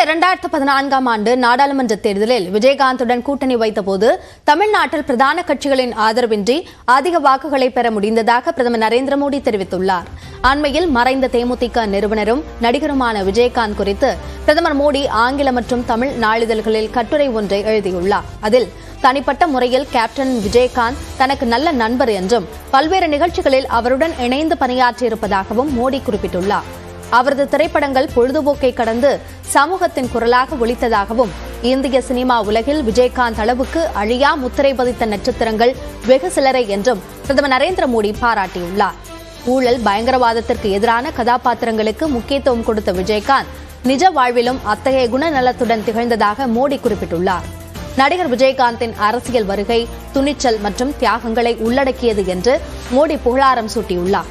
இரண்டாயிரத்து பதினான்காம் ஆண்டு நாடாளுமன்ற தேர்தலில் விஜயகாந்துடன் கூட்டணி வைத்தபோது தமிழ்நாட்டில் பிரதான கட்சிகளின் ஆதரவின்றி அதிக வாக்குகளை பெற முடிந்ததாக பிரதமர் நரேந்திர மோடி தெரிவித்துள்ளார் அண்மையில் மறைந்த தேமுதிக நிறுவனரும் நடிகருமான விஜயகாந்த் குறித்து பிரதமர் மோடி ஆங்கில மற்றும் தமிழ் நாளிதழ்களில் கட்டுரை ஒன்றை எழுதியுள்ளார் அதில் தனிப்பட்ட முறையில் கேப்டன் விஜயகாந்த் தனக்கு நல்ல நண்பர் என்றும் பல்வேறு நிகழ்ச்சிகளில் அவருடன் இணைந்து பணியாற்றியிருப்பதாகவும் மோடி குறிப்பிட்டுள்ளார் அவரது திரைப்படங்கள் பொழுதுபோக்கை கடந்து சமூகத்தின் குரலாக ஒலித்ததாகவும் இந்திய சினிமா உலகில் விஜயகாந்த் அளவுக்கு அழியா முத்திரை பதித்த நட்சத்திரங்கள் வெகு சிலரை என்றும் பிரதமர் நரேந்திர மோடி பாராட்டியுள்ளார் ஊழல் பயங்கரவாதத்திற்கு எதிரான கதாபாத்திரங்களுக்கு முக்கியத்துவம் கொடுத்த விஜயகாந்த் நிஜ வாழ்விலும் அத்தகைய குணநலத்துடன் திகழ்ந்ததாக மோடி குறிப்பிட்டுள்ளார் நடிகர் விஜயகாந்தின் அரசியல் வருகை துணிச்சல் மற்றும் தியாகங்களை உள்ளடக்கியது என்று மோடி புகழாரம் சூட்டியுள்ளார்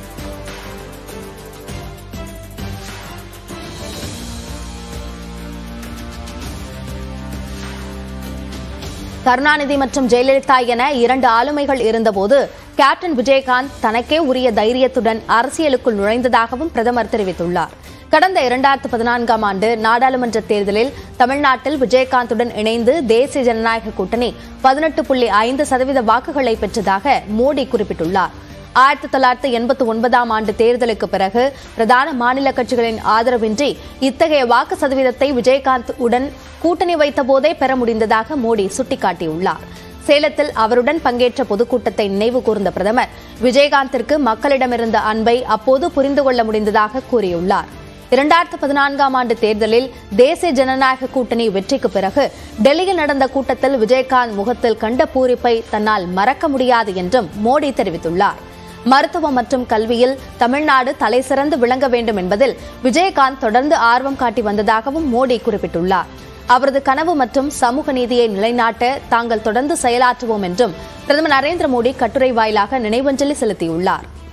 கருணாநிதி மற்றும் ஜெயலலிதா என இரண்டு ஆளுமைகள் இருந்தபோது கேப்டன் விஜயகாந்த் தனக்கே உரிய தைரியத்துடன் அரசியலுக்குள் நுழைந்ததாகவும் பிரதமர் தெரிவித்துள்ளார் கடந்த இரண்டாயிரத்து பதினான்காம் ஆண்டு நாடாளுமன்ற தேர்தலில் தமிழ்நாட்டில் விஜயகாந்துடன் இணைந்து தேசிய ஜனநாயக கூட்டணி பதினெட்டு புள்ளி ஐந்து சதவீத வாக்குகளை பெற்றதாக மோடி குறிப்பிட்டுள்ளார் ஆயிரத்தி தொள்ளாயிரத்தி எண்பத்தி ஒன்பதாம் ஆண்டு தேர்தலுக்கு பிறகு பிரதான மாநில கட்சிகளின் ஆதரவின்றி இத்தகைய வாக்கு சதவீதத்தை விஜயகாந்த் உடன் கூட்டணி வைத்தபோதே பெற முடிந்ததாக மோடி சுட்டிக்காட்டியுள்ளார் சேலத்தில் அவருடன் பங்கேற்ற பொதுக்கூட்டத்தை நினைவு கூர்ந்த பிரதமர் விஜயகாந்திற்கு மக்களிடமிருந்த அன்பை அப்போது புரிந்து கொள்ள முடிந்ததாக கூறியுள்ளார் இரண்டாயிரத்து பதினான்காம் ஆண்டு தேர்தலில் தேசிய ஜனநாயக கூட்டணி வெற்றிக்கு பிறகு டெல்லியில் நடந்த கூட்டத்தில் விஜயகாந்த் முகத்தில் கண்ட பூரிப்பை தன்னால் மறக்க முடியாது என்றும் மோடி தெரிவித்துள்ளார் மருத்துவம் மற்றும் கல்வியில் தமிழ்நாடு தலைசிறந்து விளங்க வேண்டும் என்பதில் விஜயகாந்த் தொடர்ந்து ஆர்வம் காட்டி வந்ததாகவும் மோடி குறிப்பிட்டுள்ளார் அவரது கனவு மற்றும் சமூக நீதியை நிலைநாட்ட தாங்கள் தொடர்ந்து செயலாற்றுவோம் என்றும் பிரதமர் நரேந்திர மோடி கட்டுரை வாயிலாக நினைவஞ்சலி செலுத்தியுள்ளார்